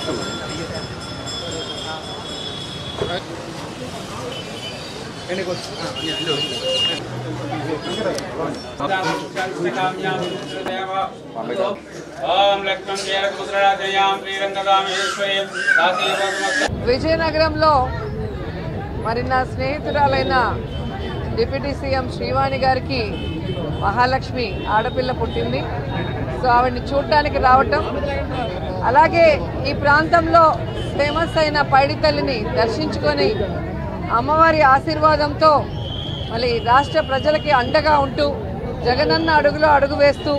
ఓం లక్ష్మం చేరకుద్రరాజయాం శ్రీరంగదామేశ్వరీం దాసీవమస్త విజయనగరంలో మరి నా స్నేహితురాలైన డిప్యూటీ సీఎం శ్రీవాణి గారికి మహాలక్ష్మి ఆడపిల్ల పుట్టింది సో ఆవిడ్ని చూడటానికి రావటం అలాగే ఈ ప్రాంతంలో ఫేమస్ అయిన పైడి తల్లిని దర్శించుకొని అమ్మవారి ఆశీర్వాదంతో మళ్ళీ రాష్ట్ర ప్రజలకి అండగా ఉంటూ జగనన్న అడుగులో అడుగు వేస్తూ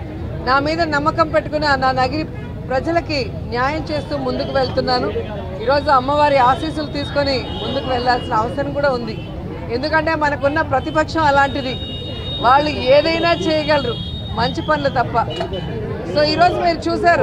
నా మీద నమ్మకం పెట్టుకున్న నా నగిరి ప్రజలకి న్యాయం చేస్తూ ముందుకు వెళ్తున్నాను ఈరోజు అమ్మవారి ఆశీస్సులు తీసుకొని ముందుకు వెళ్ళాల్సిన అవసరం కూడా ఉంది ఎందుకంటే మనకున్న ప్రతిపక్షం అలాంటిది వాళ్ళు ఏదైనా చేయగలరు మంచి పనులు తప్ప సో ఈరోజు మీరు చూశారు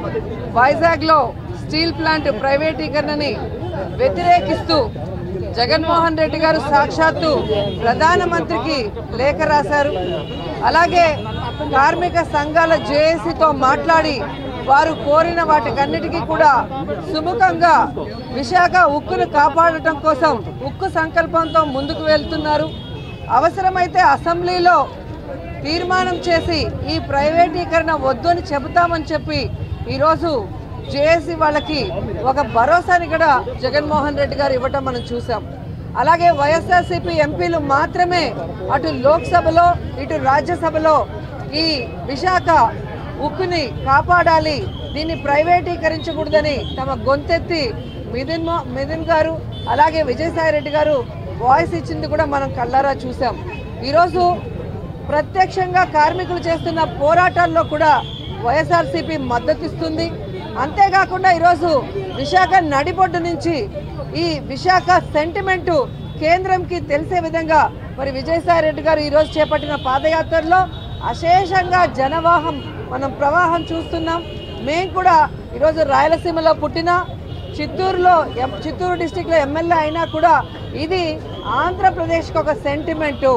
వైజాగ్లో స్టీల్ ప్లాంట్ ప్రైవేటీకరణని వ్యతిరేకిస్తూ జగన్మోహన్ రెడ్డి గారు సాక్షాత్తు ప్రధానమంత్రికి లేఖ రాశారు అలాగే కార్మిక సంఘాల జేఏసీతో మాట్లాడి వారు కోరిన వాటికన్నిటికీ కూడా సుముఖంగా విశాఖ ఉక్కును కాపాడటం కోసం ఉక్కు సంకల్పంతో ముందుకు వెళ్తున్నారు అవసరమైతే అసెంబ్లీలో తీర్మానం చేసి ఈ ప్రైవేటీకరణ వద్దు అని చెబుతామని చెప్పి ఈరోజు జేఏసీ వాళ్ళకి ఒక భరోసాని కూడా జగన్మోహన్ రెడ్డి గారు ఇవ్వటం మనం చూసాం అలాగే వైఎస్ఆర్సీపీ ఎంపీలు మాత్రమే అటు లోక్సభలో ఇటు రాజ్యసభలో ఈ విశాఖ ఉక్కుని కాపాడాలి దీన్ని ప్రైవేటీకరించకూడదని తమ గొంతెత్తి మిథున్ మో- మిథున్ గారు అలాగే విజయసాయి రెడ్డి గారు వాయిస్ ఇచ్చింది కూడా మనం కళ్ళారా చూసాం ఈరోజు ప్రత్యక్షంగా కార్మికులు చేస్తున్న పోరాటాల్లో కూడా వైఎస్ఆర్సీపీ మద్దతిస్తుంది అంతేకాకుండా ఈరోజు విశాఖ నడిబొడ్డు నుంచి ఈ విశాఖ సెంటిమెంటు కేంద్రంకి తెలిసే విధంగా మరి విజయసాయి రెడ్డి గారు ఈరోజు చేపట్టిన పాదయాత్రలో అశేషంగా జనవాహం మనం ప్రవాహం చూస్తున్నాం మేము కూడా ఈరోజు రాయలసీమలో పుట్టిన చిత్తూరులో ఎం- చిత్తూరు డిస్టిక్లో ఎమ్మెల్యే అయినా కూడా ఇది ఆంధ్రప్రదేశ్కి ఒక సెంటిమెంటు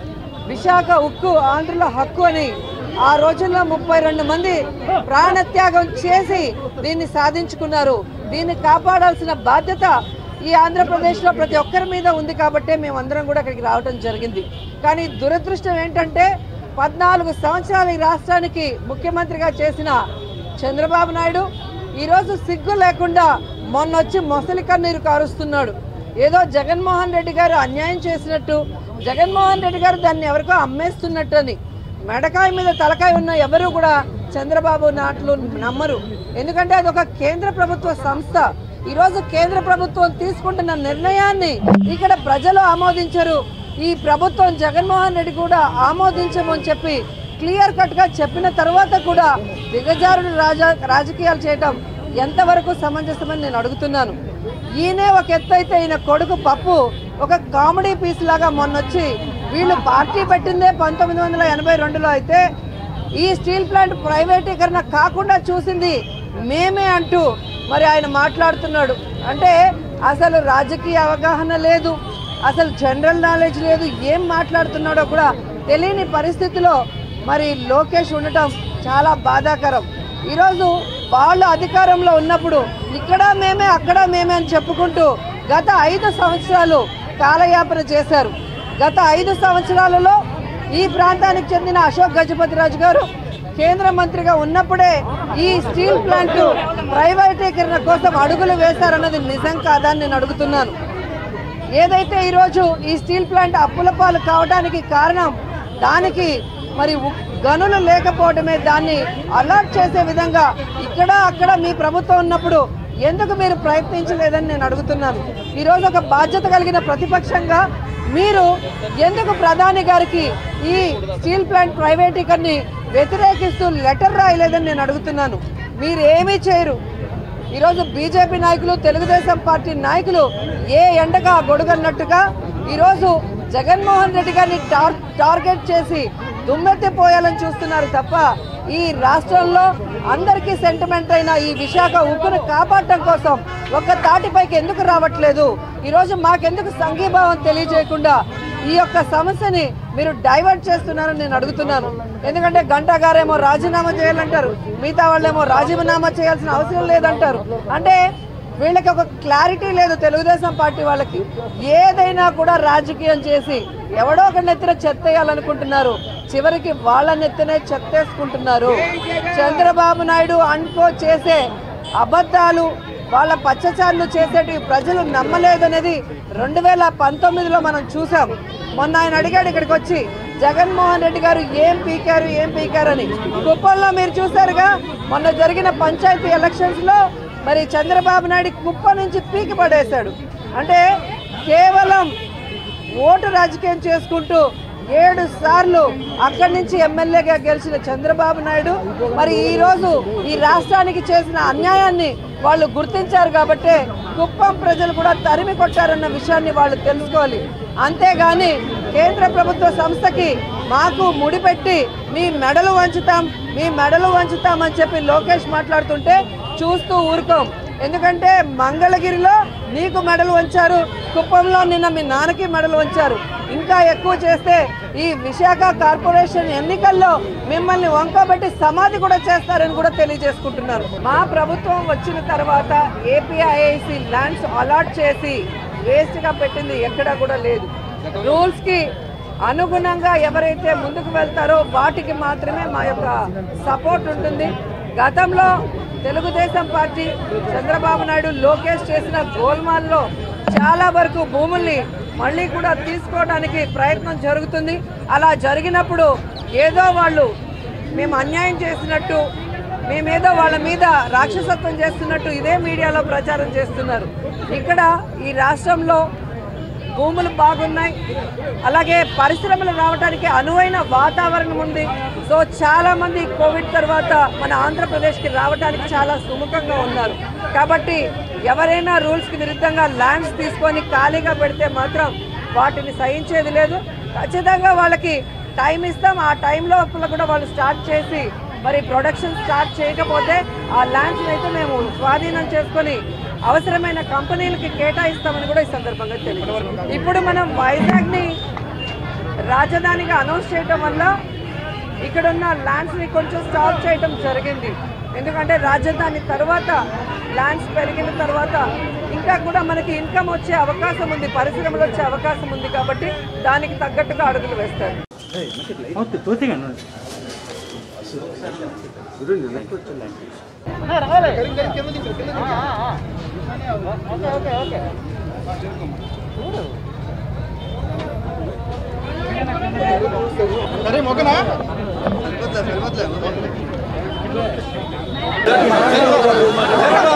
విశాఖ ఉక్కు ఆంధ్రుల హక్కు అని ఆ రోజుల్లో ముప్పై రెండు మంది ప్రాణత్యాగం చేసి దీన్ని సాధించుకున్నారు దీన్ని కాపాడాల్సిన బాధ్యత ఈ ఆంధ్రప్రదేశ్లో ప్రతి ఒక్కరి మీద ఉంది కాబట్టే మేమందరం కూడా ఇక్కడికి రావడం జరిగింది కానీ దురదృష్టం ఏంటంటే పద్నాలుగు సంవత్సరాలు ఈ రాష్ట్రానికి ముఖ్యమంత్రిగా చేసిన చంద్రబాబు నాయుడు ఈరోజు సిగ్గు లేకుండా మొన్న వచ్చి మొసలి కన్నీరు కారుస్తున్నాడు ఏదో జగన్మోహన్ రెడ్డి గారు అన్యాయం చేసినట్టు జగన్మోహన్ రెడ్డి గారు దాన్ని ఎవరికో అమ్మేస్తున్నట్టు అని మెడకాయ మీద తలకాయ ఉన్న ఎవరు కూడా చంద్రబాబు నాట్లు నమ్మరు ఎందుకంటే అది ఒక కేంద్ర ప్రభుత్వ సంస్థ ఈరోజు కేంద్ర ప్రభుత్వం తీసుకుంటున్న నిర్ణయాన్ని ఇక్కడ ప్రజలు ఆమోదించరు ఈ ప్రభుత్వం జగన్మోహన్ రెడ్డి కూడా ఆమోదించమని చెప్పి క్లియర్ కట్ గా చెప్పిన తర్వాత కూడా దిగజారుడు రాజా రాజకీయాలు చేయటం ఎంతవరకు సమంజసమని నేను అడుగుతున్నాను ఈయనే ఒక ఎత్తు అయితే ఈయన కొడుకు పప్పు ఒక కామెడీ పీస్ లాగా మొన్నొచ్చి వీళ్ళు పార్టీ పెట్టిందే పంతొమ్మిది వందల ఎనభై రెండులో అయితే ఈ స్టీల్ ప్లాంట్ ప్రైవేటీకరణ కాకుండా చూసింది మేమే అంటూ మరి ఆయన మాట్లాడుతున్నాడు అంటే అసలు రాజకీయ అవగాహన లేదు అసలు జనరల్ నాలెడ్జ్ లేదు ఏం మాట్లాడుతున్నాడో కూడా తెలియని పరిస్థితిలో మరి లోకేష్ ఉండటం చాలా బాధాకరం ఈరోజు వాళ్ళు అధికారంలో ఉన్నప్పుడు ఇక్కడ మేమే అక్కడ మేమే అని చెప్పుకుంటూ గత ఐదు సంవత్సరాలు కాలయాపన చేశారు గత ఐదు సంవత్సరాలలో ఈ ప్రాంతానికి చెందిన అశోక్ గజపతి రాజు గారు కేంద్ర మంత్రిగా ఉన్నప్పుడే ఈ స్టీల్ ప్లాంట్ ప్రైవేటీకరణ కోసం అడుగులు వేశారన్నది నిజం కాదని నేను అడుగుతున్నాను ఏదైతే ఈరోజు ఈ స్టీల్ ప్లాంట్ అప్పుల పాలు కావడానికి కారణం దానికి మరి ఉ- గనులు లేకపోవడమే దాన్ని అలర్ట్ చేసే విధంగా ఇక్కడ అక్కడ మీ ప్రభుత్వం ఉన్నప్పుడు ఎందుకు మీరు ప్రయత్నించలేదని నేను అడుగుతున్నాను ఈరోజు ఒక బాధ్యత కలిగిన ప్రతిపక్షంగా మీరు ఎందుకు ప్రధాని గారికి ఈ స్టీల్ ప్లాంట్ ప్రైవేటీకరణని వ్యతిరేకిస్తూ లెటర్ రాయలేదని నేను అడుగుతున్నాను మీరు ఏమీ చేయరు ఈరోజు బీజేపీ నాయకులు తెలుగుదేశం పార్టీ నాయకులు ఏ ఎండగా గొడుగన్నట్టుగా ఈరోజు జగన్మోహన్ రెడ్డి గారిని టార్ టార్గెట్ చేసి దుమ్మెత్తిపోయాలని చూస్తున్నారు తప్ప ఈ రాష్ట్రంలో అందరికీ సెంటిమెంట్ అయిన ఈ విశాఖ ఉక్కును కాపాడటం కోసం ఒక్క తాటిపైకి ఎందుకు రావట్లేదు ఈరోజు మాకెందుకు సంఘీభావం తెలియజేయకుండా ఈ యొక్క సమస్యని మీరు డైవర్ట్ చేస్తున్నారని నేను అడుగుతున్నాను ఎందుకంటే గంటా గారేమో రాజీనామా చేయాలంటారు మిగతా వాళ్ళేమో రాజీనామా చేయాల్సిన అవసరం లేదంటారు అంటే వీళ్ళకి ఒక క్లారిటీ లేదు తెలుగుదేశం పార్టీ వాళ్ళకి ఏదైనా కూడా రాజకీయం చేసి ఎవడో ఒక నెత్తిన చెత్తేయాలనుకుంటున్నారు చివరికి వాళ్ళ నెత్తినే చెత్తేసుకుంటున్నారు చంద్రబాబు నాయుడు అనుకో చేసే అబద్ధాలు వాళ్ళ పచ్చచారులు చేసేటివి ప్రజలు నమ్మలేదనేది రెండు వేల పంతొమ్మిదిలో మనం చూసాం మొన్న ఆయన అడిగాడు ఇక్కడికి వచ్చి జగన్మోహన్ రెడ్డి గారు ఏం పీకారు ఏం పీకారు అని కుప్పంలో మీరు చూసారుగా మొన్న జరిగిన పంచాయతీ ఎలక్షన్స్ లో మరి చంద్రబాబు నాయుడు కుప్ప నుంచి పీకి పడేశాడు అంటే కేవలం ఓటు రాజకీయం చేసుకుంటూ ఏడు సార్లు అక్కడి నుంచి ఎమ్మెల్యేగా గెలిచిన చంద్రబాబు నాయుడు మరి ఈ రోజు ఈ రాష్ట్రానికి చేసిన అన్యాయాన్ని వాళ్ళు గుర్తించారు కాబట్టే కుప్పం ప్రజలు కూడా తరిమి కొట్టారన్న విషయాన్ని వాళ్ళు తెలుసుకోవాలి అంతేగాని కేంద్ర ప్రభుత్వ సంస్థకి మాకు ముడిపెట్టి మీ మెడలు వంచుతాం మీ మెడలు వంచుతామని చెప్పి లోకేష్ మాట్లాడుతుంటే చూస్తూ ఊరుకోం ఎందుకంటే మంగళగిరిలో నీకు మెడలు వంచారు కుప్పంలో నిన్న మీ నాన్నకి మెడలు వంచారు ఇంకా ఎక్కువ చేస్తే ఈ విశాఖ కార్పొరేషన్ ఎన్నికల్లో మిమ్మల్ని వంకబెట్టి సమాధి కూడా చేస్తారని కూడా తెలియజేసుకుంటున్నారు మా ప్రభుత్వం వచ్చిన తర్వాత ఏపీఐఐసి ల్యాండ్స్ అలాట్ చేసి వేస్ట్ గా పెట్టింది ఎక్కడా కూడా లేదు రూల్స్ కి అనుగుణంగా ఎవరైతే ముందుకు వెళ్తారో వాటికి మాత్రమే మా యొక్క సపోర్ట్ ఉంటుంది గతంలో తెలుగుదేశం పార్టీ చంద్రబాబు నాయుడు లోకేష్ చేసిన గోల్మాల్లో చాలా వరకు భూముల్ని మళ్ళీ కూడా తీసుకోవడానికి ప్రయత్నం జరుగుతుంది అలా జరిగినప్పుడు ఏదో వాళ్ళు మేము అన్యాయం చేసినట్టు మేమేదో వాళ్ళ మీద రాక్షసత్వం చేస్తున్నట్టు ఇదే మీడియాలో ప్రచారం చేస్తున్నారు ఇక్కడ ఈ రాష్ట్రంలో భూములు బాగున్నాయి అలాగే పరిశ్రమలు రావడానికి అనువైన వాతావరణం ఉంది సో చాలా మంది కోవిడ్ తర్వాత మన ఆంధ్రప్రదేశ్కి రావడానికి చాలా సుముఖంగా ఉన్నారు కాబట్టి ఎవరైనా రూల్స్కి విరుద్ధంగా ల్యాండ్స్ తీసుకొని ఖాళీగా పెడితే మాత్రం వాటిని సహించేది లేదు ఖచ్చితంగా వాళ్ళకి టైం ఇస్తాం ఆ టైం లోపల కూడా వాళ్ళు స్టార్ట్ చేసి మరి ప్రొడక్షన్ స్టార్ట్ చేయకపోతే ఆ ల్యాండ్స్ని అయితే మేము స్వాధీనం చేసుకొని అవసరమైన కంపెనీలకి కేటాయిస్తామని కూడా ఈ సందర్భంగా తెలియదు ఇప్పుడు మనం వైజాగ్ని రాజధానిగా అనౌన్స్ చేయడం వల్ల ఇక్కడ ఉన్న ల్యాండ్స్ని కొంచెం స్టాప్ చేయడం జరిగింది ఎందుకంటే రాజధాని తర్వాత ల్యాండ్స్ పెరిగిన తర్వాత ఇంకా కూడా మనకి ఇన్కమ్ వచ్చే అవకాశం ఉంది పరిశ్రమలు వచ్చే అవకాశం ఉంది కాబట్టి దానికి తగ్గట్టుగా అడుగులు వేస్తారు ಹೌದು ತೋತಿಗ ನೋಡಿ సరే మొగనా ¡Vamos!